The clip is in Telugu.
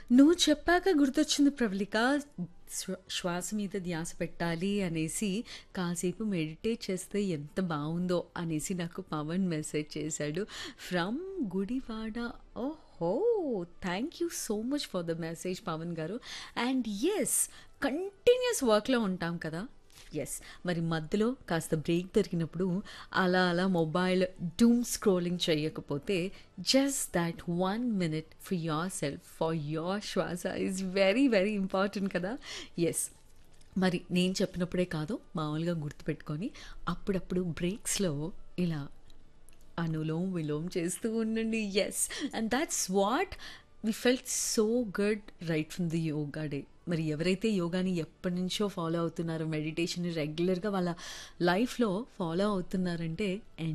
నువ్వు చెప్పాక గుర్తొచ్చింది ప్రవళిక శ్వ- శ్వాస మీద ధ్యాస పెట్టాలి అనేసి కాసేపు మెడిటేట్ చేస్తే ఎంత బాగుందో అనేసి నాకు పవన్ మెసేజ్ చేశాడు ఫ్రమ్ గుడివాడ ఓహో thank you so much for the message Pavan గారు అండ్ ఎస్ కంటిన్యూస్ వర్క్లో ఉంటాం కదా ఎస్ మరి మధ్యలో కాస్త బ్రేక్ దొరికినప్పుడు అలా అలా మొబైల్ డూమ్ స్క్రోలింగ్ చేయకపోతే just that one minute for yourself for your శ్వాస ఈజ్ వెరీ వెరీ ఇంపార్టెంట్ కదా ఎస్ మరి నేను చెప్పినప్పుడే కాదు మామూలుగా గుర్తుపెట్టుకొని అప్పుడప్పుడు బ్రేక్స్లో ఇలా అనులోం విలోం చేస్తూ ఉండండి yes and that's what we felt so good right from the yoga day మరి ఎవరైతే యోగాని ఎప్పటి నుంచో ఫాలో అవుతున్నారో మెడిటేషన్ రెగ్యులర్గా వాళ్ళ లైఫ్లో ఫాలో అవుతున్నారంటే